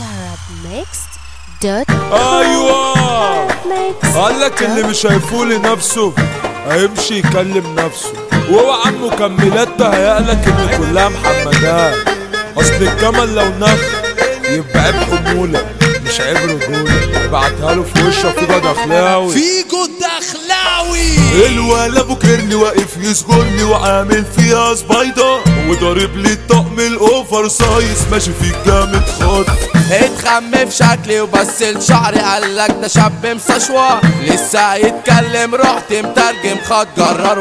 Arabmixed.com ايوه Mixed قال لك اللي مش هيفوق لنفسه هيمشي يكلم نفسه وهو عم مكملات تهيألك ان كلها محمدات اصل الجمل لو نخ يبقى عيب حمولة مش عيب رجولة بعتها له في وشه في دخلاوي فيجو الدخلاوي الولا ابو كرني واقف يسجرني وعامل فيها سبايدر وضارب لي الطقم الاوفر سايز ماشي فيك جامد خاطر اتخم في شكلي وبس الشعر قالك ده شاب مستشوى لسه يتكلم رحت مترجم خد جرر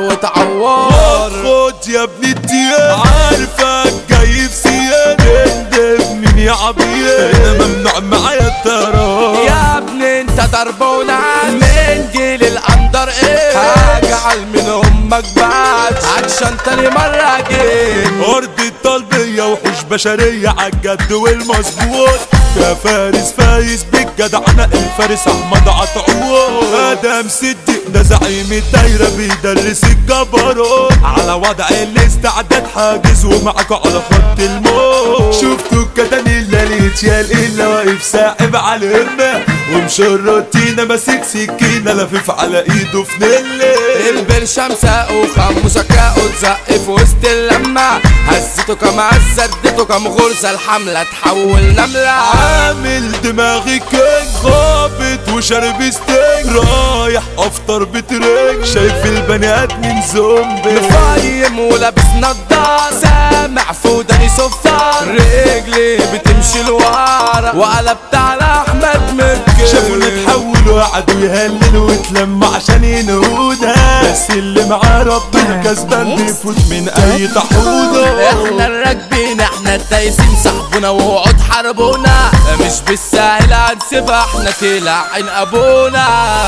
وتعور خد يا ابن التياب عارفك جاي في سيان اندب مين يا عبيد انا ممنوع معايا التراب يا ابني انت ضربونا من جيل الاندر ايه هجعل من امك بعد عشان تاني مرة جيت ارض الطلبية وحوش بشرية عالجد والمظبوط يا فارس فايز بالجدعنة الفارس احمد عطعوط ادم صديق ده زعيم الدايرة بيدرس الجبروت على وضع الاستعداد حاجز ومعاكوا على خط الموت شفتوا الكتان اللي الاتيال الا واقف ساحب على الهمة ومشرطينا ماسك سكينة لفيف على ايده في نلة البرشام ساقه خمو ذكاءه اتزق في وسط اللمة هزته كما هزدته كم غرزة الحملة تحول نملة عامل دماغي كينج خابط وشارب ستينج رايح افطر بترنج شايف البني ادمين زومبي مفايم ولابس نضارة سامع في وداني صفار رجلي بتمشي لورا وقلبت على احمد مكي شافونا اتحول وقعدوا يهللوا واتلموا عشان ينهونا بس اللي معاه ربنا كسبان بيفوت من اي طحوده احنا الراكبين احنا الدايسين صاحبونا وقعد حاربونا مش بالسهل هنسيبها احنا تلعين ابونا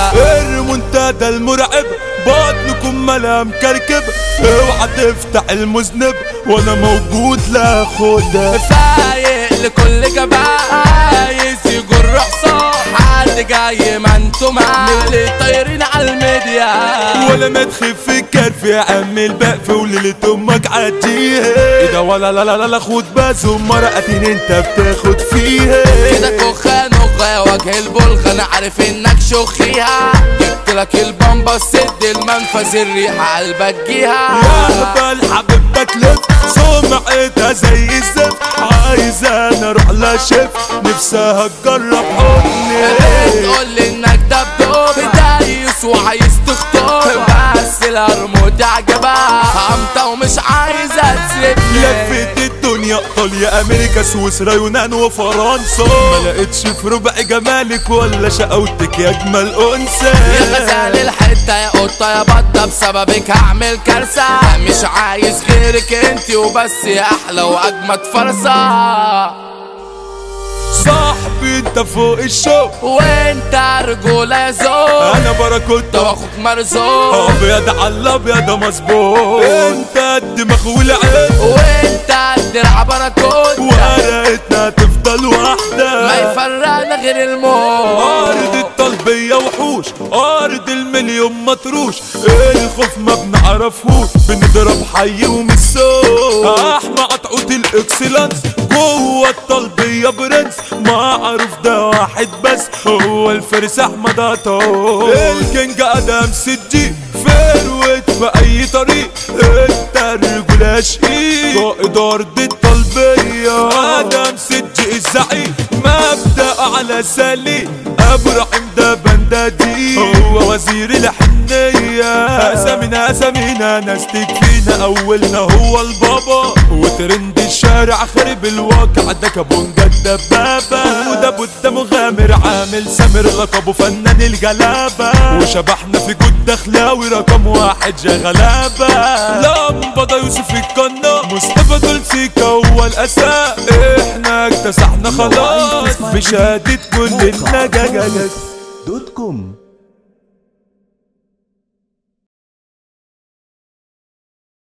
المنتدى المرعب بطنكم ملا مكركب اوعى تفتح المذنب وانا موجود لا خدها فايق لكل جبان عايز يجر حصان حد جاي ما انتم اللي طايرين على الميديا ولا ما تخف الكرف يا عم البقف وليلة امك عديها ايه ده ولا لا لا لا لا خد بس مرقتين انت بتاخد فيها كده كوخان وغا وجه البلغة انا عارف انك شخيها جبت لك البامبا سد المنفذ الريحة قلبك جيها يا هبل حبيبتك لف سمعتها زي الزفت عايز انا اروح لا شف نفسها تجرب حضني تقول لي انك دبدوب دايس وعايز تخطب بس الهرمود عجبها قمطة ومش عايزة تسيبني لفت الدنيا ايطاليا امريكا سويسرا يونان وفرنسا ما لقيتش في ربع جمالك ولا شقاوتك يا اجمل انثى يا غزال الحتة يا قطة يا بطة بسببك هعمل كارثة مش عايز غيرك انتي وبس يا احلى واجمد فرصة صاحبي انت فوق الشوق وانت رجولة يا زوج انا باراكوتا واخوك مرزوق ابيض على الابيض مظبوط انت الدماغ والعين وانت الدرع باراكوتا ورقتنا تفضل واحدة ما يفرقنا غير الموت أرض الطلبية وحوش أرض المليون مطروش الخوف ما بنعرفهوش بنضرب حي ومسوق أحمى قطعوت الإكسلانس جوه الطلبية برنس معروف ده واحد بس هو الفارس أحمد عطا الكينج أدم سجي فروت في أي طريق انت الرجولة شقيق قائد أرض الطلبية أدم سجي الزعيم مبدأ على سليم ابو رحيم ده بندادي هو وزير الحنية اسامينا اسامينا ناس تكفينا اولنا هو البابا وترند الشارع خرب الواقع ده كابونجا الدبابة وده بودا مغامر عامل سامر لقبه فنان الجلابة وشبحنا في جود دخلاوي رقم واحد جغلابة لمبة يوسف القنا مصطفى دول سيكا هو الاساء احنا اكتسحنا خلاص بشهادة كل النجاجات دوت كوم